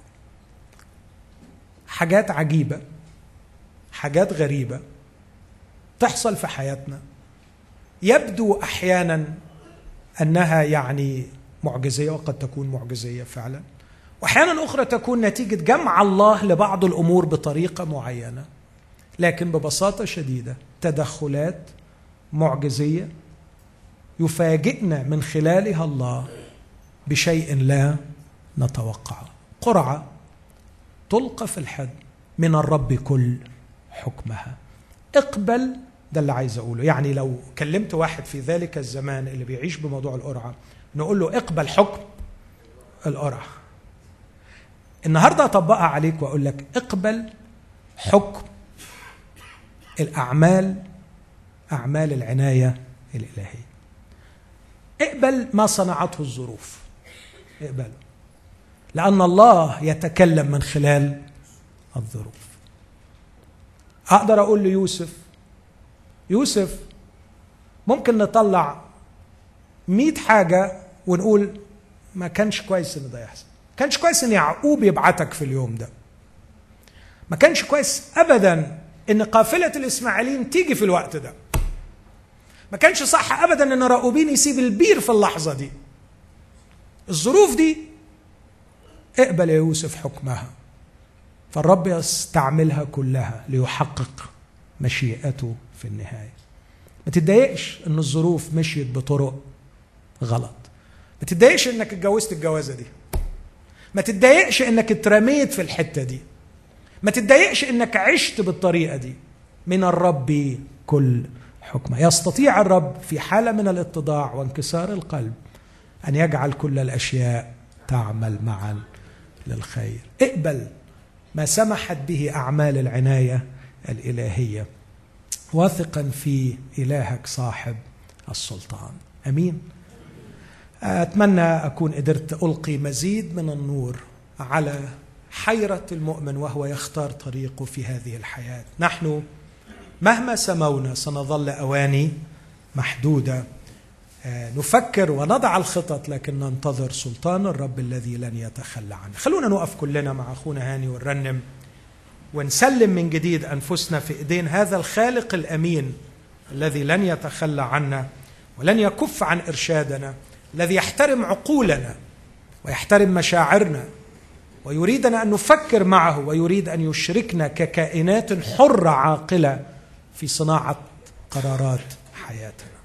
حاجات عجيبه حاجات غريبه تحصل في حياتنا يبدو احيانا انها يعني معجزيه وقد تكون معجزيه فعلا واحيانا اخرى تكون نتيجه جمع الله لبعض الامور بطريقه معينه لكن ببساطه شديده تدخلات معجزيه يفاجئنا من خلالها الله بشيء لا نتوقعه قرعه تلقى في الحد من الرب كل حكمها اقبل ده اللي عايز اقوله يعني لو كلمت واحد في ذلك الزمان اللي بيعيش بموضوع القرعه نقول له اقبل حكم القرعه النهارده اطبقها عليك واقول لك اقبل حكم الاعمال اعمال العنايه الالهيه اقبل ما صنعته الظروف اقبله لان الله يتكلم من خلال الظروف اقدر اقول ليوسف يوسف ممكن نطلع مئة حاجة ونقول ما كانش كويس ان ده يحصل ما كانش كويس ان يعقوب يبعتك في اليوم ده ما كانش كويس ابدا ان قافلة الاسماعيليين تيجي في الوقت ده ما كانش صح ابدا ان راؤوبين يسيب البير في اللحظة دي الظروف دي اقبل يا يوسف حكمها فالرب يستعملها كلها ليحقق مشيئته في النهايه ما تتضايقش ان الظروف مشيت بطرق غلط ما تتضايقش انك اتجوزت الجوازه دي ما تتضايقش انك اترميت في الحته دي ما تتضايقش انك عشت بالطريقه دي من الرب كل حكمه يستطيع الرب في حاله من الاتضاع وانكسار القلب ان يجعل كل الاشياء تعمل معا للخير اقبل ما سمحت به اعمال العنايه الالهيه واثقا في الهك صاحب السلطان امين اتمنى اكون قدرت القي مزيد من النور على حيره المؤمن وهو يختار طريقه في هذه الحياه نحن مهما سمونا سنظل اواني محدوده نفكر ونضع الخطط لكن ننتظر سلطان الرب الذي لن يتخلى عنه خلونا نقف كلنا مع اخونا هاني ونرنم ونسلم من جديد انفسنا في ايدين هذا الخالق الامين الذي لن يتخلى عنا ولن يكف عن ارشادنا الذي يحترم عقولنا ويحترم مشاعرنا ويريدنا ان نفكر معه ويريد ان يشركنا ككائنات حره عاقله في صناعه قرارات حياتنا